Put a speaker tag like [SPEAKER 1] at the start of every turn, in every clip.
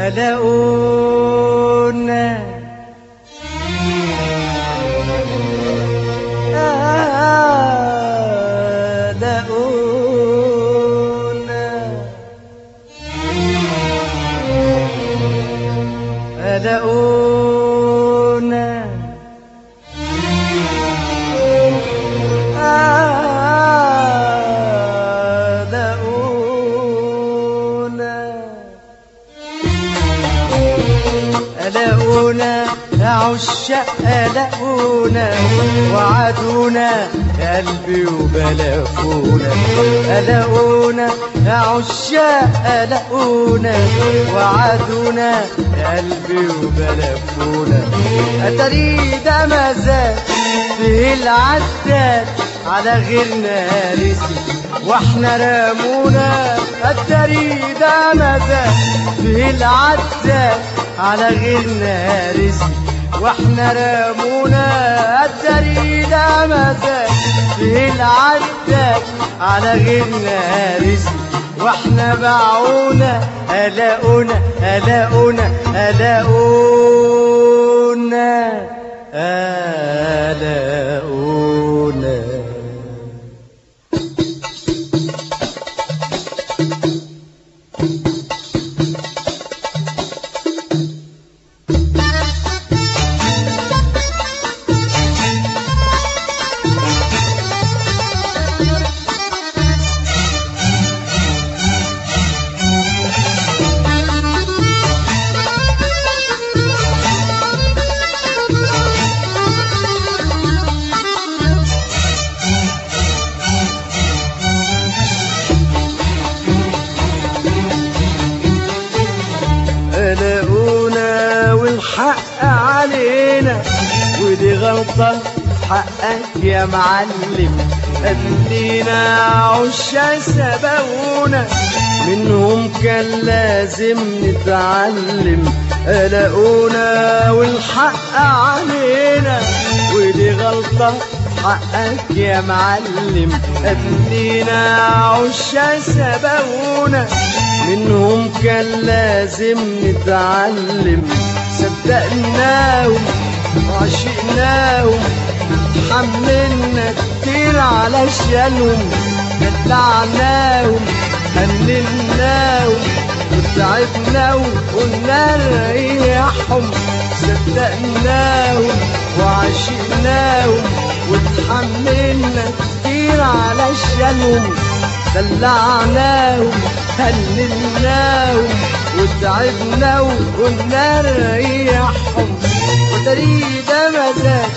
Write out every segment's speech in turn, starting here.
[SPEAKER 1] قلقونا قلقونا قلقونا قلقونا قلقونا يا عشاق قلقونا وعدونا يا قلبي وبلفونا قلقونا يا عشاق قلقونا وعدونا يا قلبي وبلفونا اتاري ده مزاج فيه العداد على غيرنا رزق واحنا رامونا التاري ده مزاج فيه العداد على غيرنا رزق واحنا رامونا التاري ده مزاج فيه العداد على غيرنا رزق واحنا باعونا قلقونا قلقونا قلقونا قلقونا قلقونا والحق علينا ودي غلطة حقك يا معلم قبلينا عشا سبقونا منهم كان لازم نتعلم قلقونا والحق علينا ودي غلطة حقك يا معلم قبلينا عشا سبقونا منهم كان لازم نتعلم صدقناهم وعشقناهم حملنا كتير علشانهم دلعناهم هنناهم وتعبناهم قلنا نريحهم صدقناهم وعشقناهم وتحملنا كتير علشانهم دلعناهم هنناهم وتعبناهم قلنا نريحهم وتريد مزاج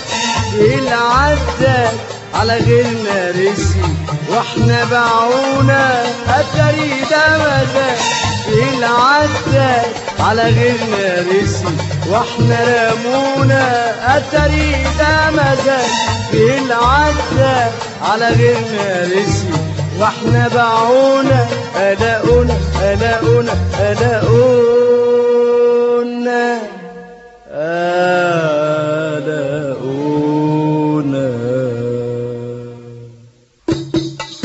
[SPEAKER 1] العداد على غيرنا رسي واحنا باعونا التريد مزاج العداد على غيرنا رسي واحنا رمونا التريد مزاج العداد على غيرنا رسي واحنا باعونا قلقونا قلقونا قلقونا قلقونا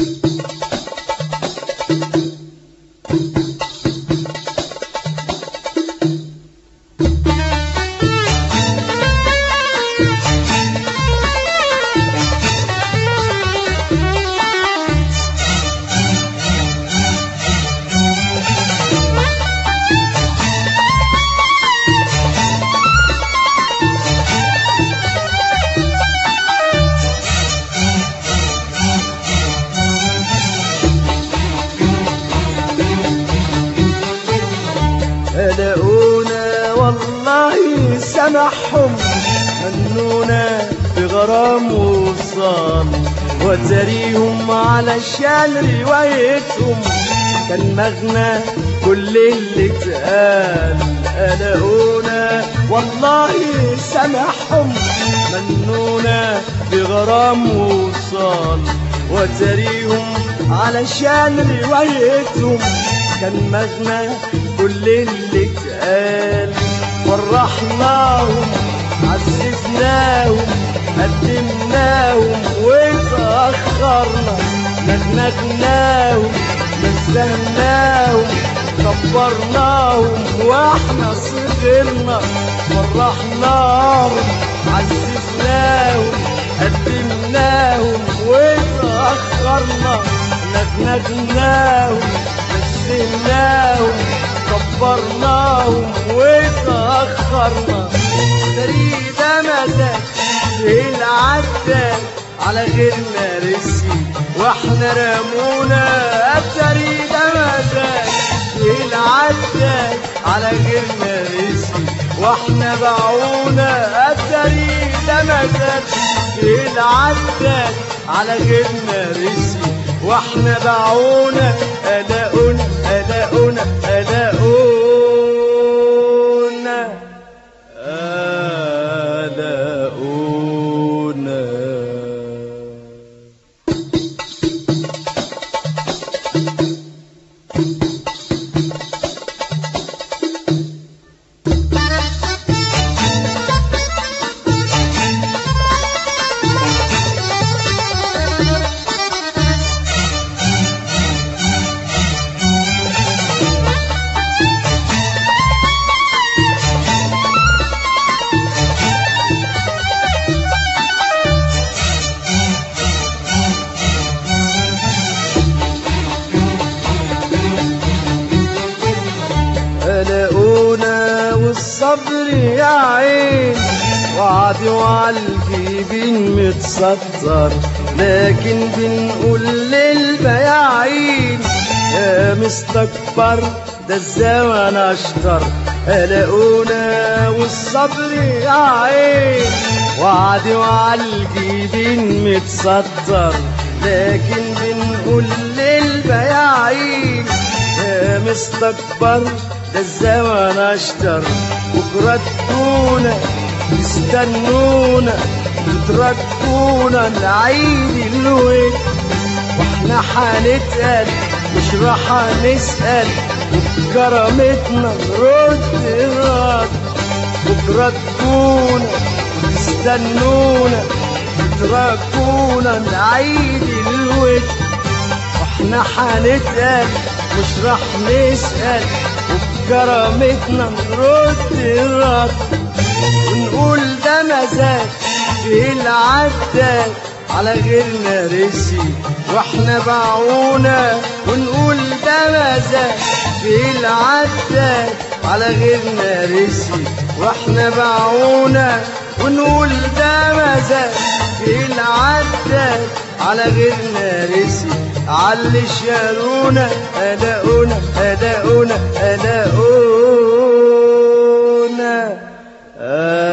[SPEAKER 1] قلقونا والله سامحهم منونا بغرام وصال وتريهم علشان روايتهم كان مغنى كل اللي اتقال قلقونا والله سامحهم منونا بغرام وصال وتريهم علشان روايتهم كان مغنى كل اللي اتقال فرحناهم عززناهم قدمناهم وتأخرنا نغنغناهم نزهناهم كبرناهم واحنا صغرنا فرحناهم عززناهم قدمناهم وتأخرنا نغنغناهم نزهناهم كبرناهم وتأخرنا فريدة مزاج العداد على غيرنا رسي واحنا رمونا فريدة مزاج العداد على غيرنا رسي واحنا باعونا فريدة مزاج العداد على غيرنا رسي واحنا باعونا ألاقونا ألاقونا ألاقونا ألاقونا قلقونا والصبر يا عين وعدي وعالجيبين متستر لكن بنقول للبياعين يا مستكبر ده الزمن اشطر قلقونا والصبر يا عين وعدي وعالجيبين متستر لكن بنقول للبياعين يا مستكبر ده الزمن اشتر بكرة تكونا يستنونا يتركونا العيد الويل واحنا حنتقل مش راح نسأل وبكرامتنا نرد الرد بكرة تكونا يستنونا يتركونا العيد الويل واحنا حنتقل مش راح نسأل وبكرامتنا نرد الرد ونقول ده مزاج في العداد على غيرنا رسي واحنا باعونا ونقول ده مزاج في العداد على غيرنا رسي واحنا باعونا ونقول ده مزاج في العداد على غيرنا رسي علي شالونا ألاقونا ألاقونا ألاقونا